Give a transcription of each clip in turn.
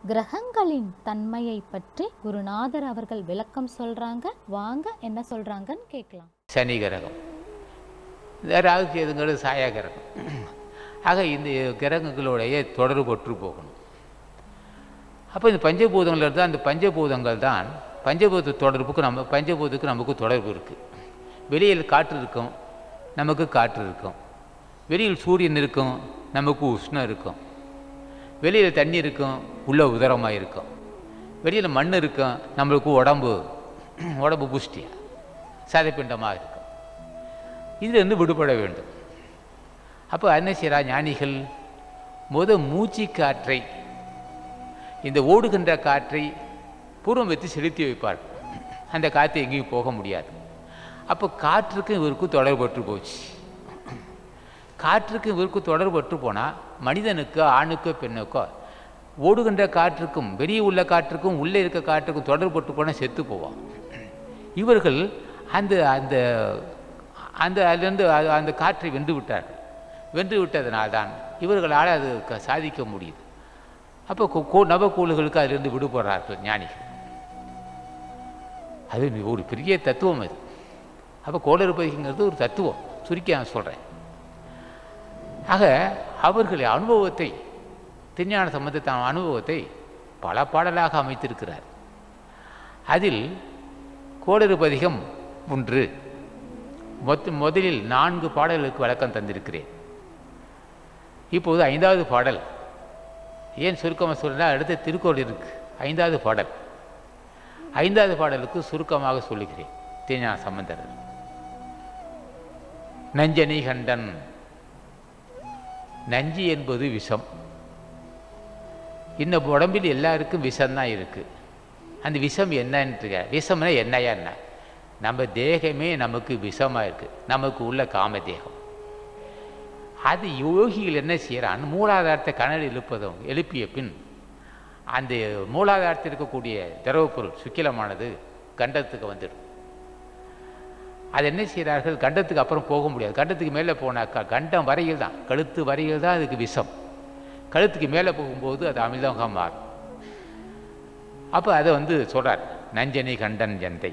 கிரகங்களின் தன்மையை பற்றி குருநாதர் அவர்கள் விளக்கம் சொல்றாங்க வாங்க என்ன சொல்றாங்கன்னு கேட்கலாம் சனி கிரகம் இந்த ராகு கேதுங்கிறது சாயா கிரகம் ஆக இந்த கிரகங்களுடைய தொடர்பற்று போகணும் அப்போ இந்த பஞ்சபூதங்கள் இருந்தால் அந்த பஞ்சபூதங்கள் தான் பஞ்சபூத தொடர்புக்கு நம்ம பஞ்சபூதத்துக்கு நமக்கு தொடர்பு இருக்குது வெளியில் காற்று இருக்கும் நமக்கு காற்று இருக்கும் வெளியில் சூரியன் இருக்கும் நமக்கு உஷ்ணம் இருக்கும் வெளியில் தண்ணி இருக்கும் உள்ள உதரமாக இருக்கும் வெளியில் மண் இருக்கும் நம்மளுக்கு உடம்பு உடம்பு புஷ்டியாக சதைப்பிண்டமாக இருக்கும் இதிலிருந்து விடுபட வேண்டும் அப்போ என்ன செய்கிறா ஞானிகள் முத மூச்சு காற்றை இந்த ஓடுகின்ற காற்றை பூர்வம் வைத்து செலுத்தி வைப்பார் அந்த காற்று எங்கேயும் போக முடியாது அப்போ காற்றுக்கும் இவருக்கும் தொடர்பற்று போச்சு காற்றுக்கும் இவருக்கும் தொடர்பற்று போனால் மனிதனுக்கோ ஆணுக்கோ பெண்ணுக்கோ ஓடுகின்ற காற்றுக்கும் வெளியே உள்ள காற்றுக்கும் உள்ளே இருக்க காற்றுக்கும் தொடர்பட்டு போனால் செத்து போவான் இவர்கள் அந்த அந்த அந்த அதிலிருந்து அது- அந்த காற்றை வென்று விட்டார்கள் வென்று விட்டதனால்தான் இவர்களால் அது க- சாதிக்க முடியுது அப்போ கு- கு- நவக்கூழுகளுக்கு அதிலிருந்து விடுபடுறார்கள் ஞானிகள் அது ஒரு பெரிய தத்துவம் அது அப்போ கோளறுபதிங்கிறது ஒரு தத்துவம் சுருக்கி நான் சொல்கிறேன் ஆக அவர்கள் அனுபவத்தை திருஞான சம்பந்தத்தான அனுபவத்தை பல பாடலாக அமைத்திருக்கிறார் அதில் கோளறுபதிகம் ஒன்று மொத்த முதலில் நான்கு பாடல்களுக்கு விளக்கம் தந்திருக்கிறேன் இப்போது ஐந்தாவது பாடல் ஏன் சுருக்கமாக சொல்கிறேன் அடுத்த திருக்குறள் இருக்கு ஐந்தாவது பாடல் ஐந்தாவது பாடலுக்கு சுருக்கமாக சொல்லுகிறேன் திருஞான சம்பந்தர் நஞ்சனி கண்டன் நஞ்சு என்பது விஷம் இந்த உடம்பில் எல்லாருக்கும் விஷம்தான் இருக்குது அந்த விஷம் என்னன்னு விஷம்னா என்னையா என்ன நம்ம தேகமே நமக்கு விஷமாக இருக்குது நமக்கு உள்ள காம தேகம் அது யோகிகள் என்ன செய்கிறான் மூலாதாரத்தை கணல் எழுப்பதும் எழுப்பிய பின் அந்த மூலாதாரத்தில் இருக்கக்கூடிய திரவப்பொருள் சுக்கிலமானது கண்டத்துக்கு வந்துடும் அது என்ன செய்கிறார்கள் கண்டத்துக்கு அப்புறம் போக முடியாது கண்டத்துக்கு மேலே போனாக்கா கண்டம் வரையில் தான் கழுத்து வரையில் தான் அதுக்கு விஷம் கழுத்துக்கு மேலே போகும்போது அது அமிர்தமாக மாறும் அப்போ அதை வந்து சொல்கிறார் நஞ்சனை கண்டன் ஜந்தை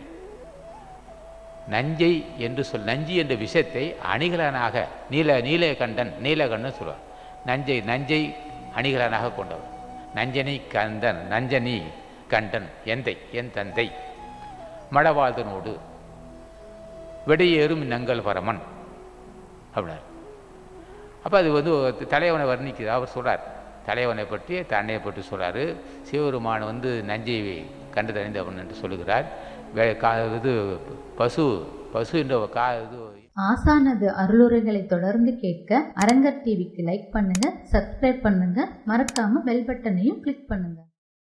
நஞ்சை என்று சொல் நஞ்சு என்ற விஷத்தை அணிகலனாக நீல நீலகண்டன் நீலகண்டன் சொல்வார் நஞ்சை நஞ்சை அணிகலனாக கொண்டவர் நஞ்சனை கந்தன் நஞ்சனி கண்டன் எந்தை என் தந்தை மடவாழ்தனோடு வெடையேறும் நங்கள் பரமன் அப்படின்னார் அப்போ அது வந்து தலைவனை வர்ணிக்குது அவர் சொல்றார் தலைவனை பற்றி தன்னையை பற்றி சொல்றாரு சிவபெருமான் வந்து நஞ்சை கண்டு தணிந்தவன் என்று சொல்லுகிறார் வே- கா இது பசு பசு என்ற கா இது ஆசானது அருளுரைகளை தொடர்ந்து கேட்க அரங்கர் டிவிக்கு லைக் பண்ணுங்க சப்ஸ்கிரைப் பண்ணுங்க மறக்காம பெல் பட்டனையும் கிளிக் பண்ணுங்க